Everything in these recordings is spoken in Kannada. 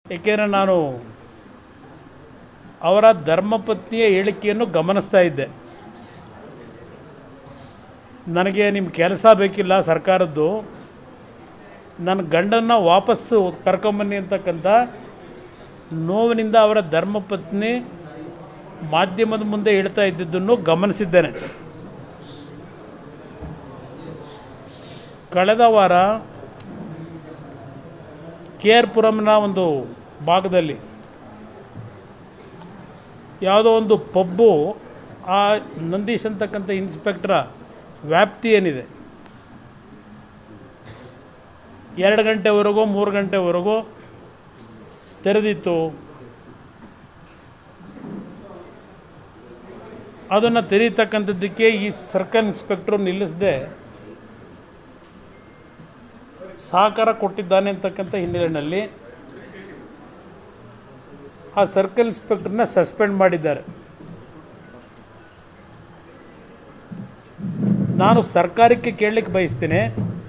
ಏಕೆಂದರೆ ನಾನು ಅವರ ಧರ್ಮಪತ್ನಿಯ ಹೇಳಿಕೆಯನ್ನು ಗಮನಿಸ್ತಾ ಇದ್ದೆ ನನಗೆ ನಿಮ್ಮ ಕೆಲಸ ಬೇಕಿಲ್ಲ ಸರ್ಕಾರದ್ದು ನನ್ನ ಗಂಡನ್ನು ವಾಪಸ್ಸು ಕರ್ಕೊಂಬನ್ನಿ ಅಂತಕ್ಕಂಥ ನೋವಿನಿಂದ ಅವರ ಧರ್ಮಪತ್ನಿ ಮಾಧ್ಯಮದ ಮುಂದೆ ಹೇಳ್ತಾ ಇದ್ದಿದ್ದನ್ನು ಗಮನಿಸಿದ್ದೇನೆ ಕಳೆದ ವಾರ ಕೆ ಆರ್ ಪುರಂನ ಒಂದು ಭಾಗದಲ್ಲಿ ಯಾವುದೋ ಒಂದು ಪಬ್ಬು ಆ ನಂದೀಶ್ ಅಂತಕ್ಕಂಥ ಇನ್ಸ್ಪೆಕ್ಟ್ರ ವ್ಯಾಪ್ತಿ ಏನಿದೆ ಎರಡು ಗಂಟೆವರೆಗೂ ಮೂರು ಗಂಟೆವರೆಗೂ ತೆರೆದಿತ್ತು ಅದನ್ನು ತೆರೀತಕ್ಕಂಥದ್ದಕ್ಕೆ ಈ ಸರ್ಕಲ್ ಇನ್ಸ್ಪೆಕ್ಟ್ರು ನಿಲ್ಲಿಸದೆ ಸಹಕಾರ ಕೊಟ್ಟಿದ್ದಾನೆ ಅಂತಕ್ಕಂಥ ಹಿನ್ನೆಲೆಯಲ್ಲಿ ಆ ಸರ್ಕಲ್ ಇನ್ಸ್ಪೆಕ್ಟರ್ನ ಸಸ್ಪೆಂಡ್ ಮಾಡಿದ್ದಾರೆ ನಾನು ಸರ್ಕಾರಕ್ಕೆ ಕೇಳಲಿಕ್ಕೆ ಬಯಸ್ತೀನಿ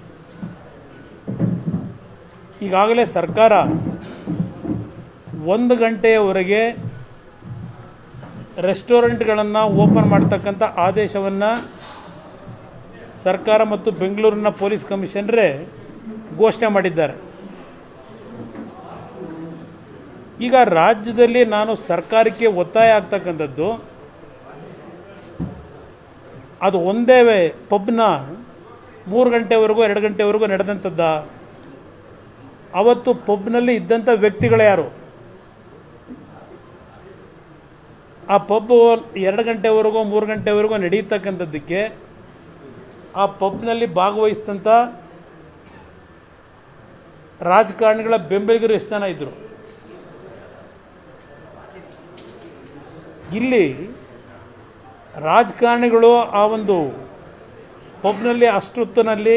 ಈಗಾಗಲೇ ಸರ್ಕಾರ ಒಂದು ಗಂಟೆಯವರೆಗೆ ರೆಸ್ಟೋರೆಂಟ್ಗಳನ್ನು ಓಪನ್ ಮಾಡ್ತಕ್ಕಂಥ ಆದೇಶವನ್ನು ಸರ್ಕಾರ ಮತ್ತು ಬೆಂಗಳೂರಿನ ಪೊಲೀಸ್ ಕಮಿಷನರೇ ಘೋಷಣೆ ಮಾಡಿದ್ದಾರೆ ಈಗ ರಾಜ್ಯದಲ್ಲಿ ನಾನು ಸರ್ಕಾರಕ್ಕೆ ಒತ್ತಾಯ ಆಗ್ತಕ್ಕಂಥದ್ದು ಅದು ಒಂದೇ ಪಬ್ನ ಮೂರು ಗಂಟೆವರೆಗೂ ಎರಡು ಗಂಟೆವರೆಗೂ ನಡೆದಂಥದ್ದ ಅವತ್ತು ಪಬ್ನಲ್ಲಿ ಇದ್ದಂಥ ವ್ಯಕ್ತಿಗಳು ಯಾರು ಆ ಪಬ್ಬು ಎರಡು ಗಂಟೆವರೆಗೂ ಮೂರು ಗಂಟೆವರೆಗೂ ನಡೀತಕ್ಕಂಥದ್ದಕ್ಕೆ ಆ ಪಬ್ನಲ್ಲಿ ಭಾಗವಹಿಸಿದಂಥ ರಾಜಕಾರಣಿಗಳ ಬೆಂಬಲಿಗರು ಎಷ್ಟು ಜನ ಇದ್ದರು ಇಲ್ಲಿ ರಾಜಕಾರಣಿಗಳು ಆ ಒಂದು ಪಬ್ನಲ್ಲಿ ಅಷ್ಟೊತ್ತಿನಲ್ಲಿ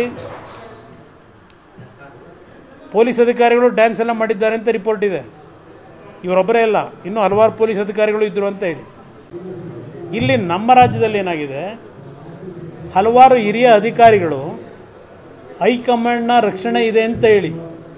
ಪೊಲೀಸ್ ಅಧಿಕಾರಿಗಳು ಡ್ಯಾನ್ಸ್ ಎಲ್ಲ ಮಾಡಿದ್ದಾರೆ ಅಂತ ರಿಪೋರ್ಟ್ ಇದೆ ಇವರೊಬ್ಬರೇ ಅಲ್ಲ ಇನ್ನೂ ಹಲವಾರು ಪೊಲೀಸ್ ಅಧಿಕಾರಿಗಳು ಇದ್ದರು ಅಂತ ಹೇಳಿ ಇಲ್ಲಿ ನಮ್ಮ ರಾಜ್ಯದಲ್ಲಿ ಏನಾಗಿದೆ ಹಲವಾರು ಹಿರಿಯ ಅಧಿಕಾರಿಗಳು ಹೈಕಮಾಂಡ್ನ ರಕ್ಷಣೆ ಇದೆ ಅಂತ ಹೇಳಿ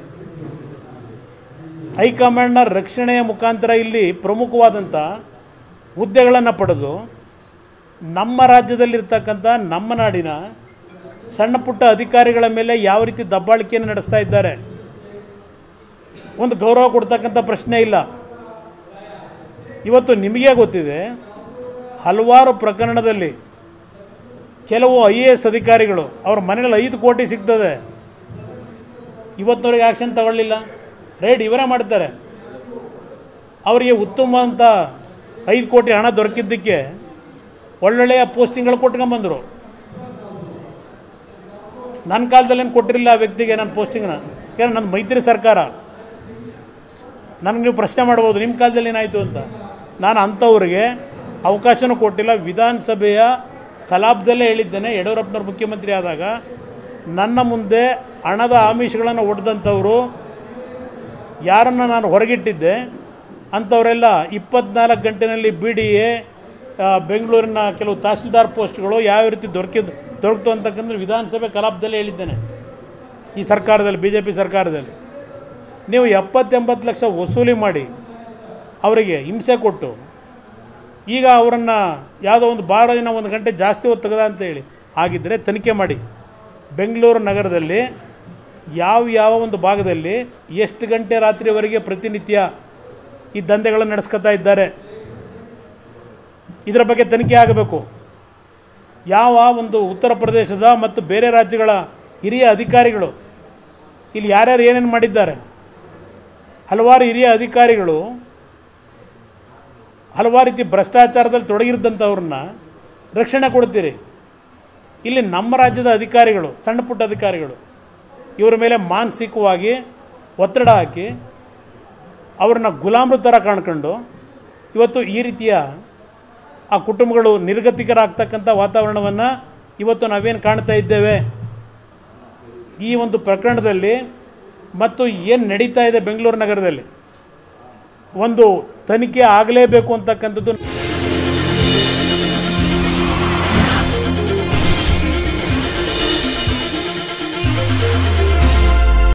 ಹೈಕಮಾಂಡ್ನ ರಕ್ಷಣೆಯ ಮುಖಾಂತರ ಇಲ್ಲಿ ಪ್ರಮುಖವಾದಂಥ ಹುದ್ದೆಗಳನ್ನು ಪಡೆದು ನಮ್ಮ ರಾಜ್ಯದಲ್ಲಿರ್ತಕ್ಕಂಥ ನಮ್ಮ ನಾಡಿನ ಸಣ್ಣ ಪುಟ್ಟ ಅಧಿಕಾರಿಗಳ ಮೇಲೆ ಯಾವ ರೀತಿ ದಬ್ಬಾಳಿಕೆಯನ್ನು ನಡೆಸ್ತಾ ಇದ್ದಾರೆ ಒಂದು ಗೌರವ ಕೊಡ್ತಕ್ಕಂಥ ಪ್ರಶ್ನೆ ಇಲ್ಲ ಇವತ್ತು ನಿಮಗೆ ಗೊತ್ತಿದೆ ಹಲವಾರು ಪ್ರಕರಣದಲ್ಲಿ ಕೆಲವು ಐ ಎ ಎಸ್ ಅಧಿಕಾರಿಗಳು ಅವ್ರ ಮನೇಲಿ ಐದು ಕೋಟಿ ಸಿಗ್ತದೆ ಇವತ್ತಿನವರೆಗೆ ಆ್ಯಕ್ಷನ್ ತಗೊಳ್ಳಿಲ್ಲ ರೈಡ್ ಇವರೇ ಮಾಡ್ತಾರೆ ಅವರಿಗೆ ಉತ್ತಮ ಅಂತ ಐದು ಕೋಟಿ ಹಣ ದೊರಕಿದ್ದಕ್ಕೆ ಒಳ್ಳೊಳ್ಳೆಯ ಪೋಸ್ಟಿಂಗ್ಗಳು ಕೊಟ್ಕೊಂಬಂದರು ನನ್ನ ಕಾಲದಲ್ಲೇನು ಕೊಟ್ಟಿರಲಿಲ್ಲ ಆ ವ್ಯಕ್ತಿಗೆ ನನ್ನ ಪೋಸ್ಟಿಂಗ್ನ ಯಾಕಂದ್ರೆ ನನ್ನ ಮೈತ್ರಿ ಸರ್ಕಾರ ನನಗೆ ನೀವು ಪ್ರಶ್ನೆ ಮಾಡ್ಬೋದು ನಿಮ್ಮ ಕಾಲದಲ್ಲಿ ಏನಾಯಿತು ಅಂತ ನಾನು ಅಂಥವ್ರಿಗೆ ಅವಕಾಶನೂ ಕೊಟ್ಟಿಲ್ಲ ವಿಧಾನಸಭೆಯ ಕಲಾಪದಲ್ಲೇ ಹೇಳಿದ್ದೇನೆ ಯಡಿಯೂರಪ್ಪನವ್ರು ಮುಖ್ಯಮಂತ್ರಿ ಆದಾಗ ನನ್ನ ಮುಂದೆ ಹಣದ ಆಮಿಷಗಳನ್ನು ಒಡೆದಂಥವರು ಯಾರನ್ನು ನಾನು ಹೊರಗಿಟ್ಟಿದ್ದೆ ಅಂಥವರೆಲ್ಲ ಇಪ್ಪತ್ನಾಲ್ಕು ಗಂಟೆನಲ್ಲಿ ಬಿ ಡಿ ಎ ಬೆಂಗಳೂರಿನ ಕೆಲವು ತಹಸೀಲ್ದಾರ್ ಪೋಸ್ಟ್ಗಳು ಯಾವ ರೀತಿ ದೊರಕಿದ್ದು ದೊರಕ್ತು ಅಂತಕ್ಕಂದ್ರೆ ವಿಧಾನಸಭೆ ಕಲಾಪದಲ್ಲೇ ಹೇಳಿದ್ದೇನೆ ಈ ಸರ್ಕಾರದಲ್ಲಿ ಬಿ ಜೆ ಪಿ ಸರ್ಕಾರದಲ್ಲಿ ನೀವು ಎಪ್ಪತ್ತೆಂಬತ್ತು ಲಕ್ಷ ವಸೂಲಿ ಮಾಡಿ ಅವರಿಗೆ ಹಿಂಸೆ ಕೊಟ್ಟು ಈಗ ಅವರನ್ನು ಯಾವುದೋ ಒಂದು ಬಾರೋ ದಿನ ಒಂದು ಗಂಟೆ ಜಾಸ್ತಿ ಹೊತ್ತು ತೆಗೆದ ಅಂತ ಹೇಳಿ ಹಾಗಿದ್ದರೆ ತನಿಖೆ ಮಾಡಿ ಬೆಂಗಳೂರು ನಗರದಲ್ಲಿ ಯಾವ ಯಾವ ಒಂದು ಭಾಗದಲ್ಲಿ ಎಷ್ಟು ಗಂಟೆ ರಾತ್ರಿವರೆಗೆ ಪ್ರತಿನಿತ್ಯ ಈ ದಂಧೆಗಳನ್ನು ನಡೆಸ್ಕೊತಾ ಇದ್ದಾರೆ ಇದರ ಬಗ್ಗೆ ತನಿಖೆ ಆಗಬೇಕು ಯಾವ ಒಂದು ಉತ್ತರ ಪ್ರದೇಶದ ಮತ್ತು ಬೇರೆ ರಾಜ್ಯಗಳ ಹಿರಿಯ ಅಧಿಕಾರಿಗಳು ಇಲ್ಲಿ ಯಾರ್ಯಾರು ಏನೇನು ಮಾಡಿದ್ದಾರೆ ಹಲವಾರು ಹಿರಿಯ ಅಧಿಕಾರಿಗಳು ಹಲವಾರು ರೀತಿ ಭ್ರಷ್ಟಾಚಾರದಲ್ಲಿ ತೊಡಗಿರಿದಂಥವ್ರನ್ನ ರಕ್ಷಣೆ ಕೊಡ್ತೀರಿ ಇಲ್ಲಿ ನಮ್ಮ ರಾಜ್ಯದ ಅಧಿಕಾರಿಗಳು ಸಣ್ಣ ಪುಟ್ಟ ಅಧಿಕಾರಿಗಳು ಇವರ ಮೇಲೆ ಮಾನಸಿಕವಾಗಿ ಒತ್ತಡ ಹಾಕಿ ಅವ್ರನ್ನ ಗುಲಾಮ್ರ ಥರ ಕಾಣ್ಕೊಂಡು ಇವತ್ತು ಈ ರೀತಿಯ ಆ ಕುಟುಂಬಗಳು ನಿರ್ಗತಿಕರಾಗ್ತಕ್ಕಂಥ ವಾತಾವರಣವನ್ನು ಇವತ್ತು ನಾವೇನು ಕಾಣ್ತಾ ಇದ್ದೇವೆ ಈ ಒಂದು ಪ್ರಕರಣದಲ್ಲಿ ಮತ್ತು ಏನು ನಡೀತಾ ಇದೆ ಬೆಂಗಳೂರು ನಗರದಲ್ಲಿ ಒಂದು ತನಿಖೆ ಆಗಲೇಬೇಕು ಅಂತಕ್ಕಂಥದ್ದು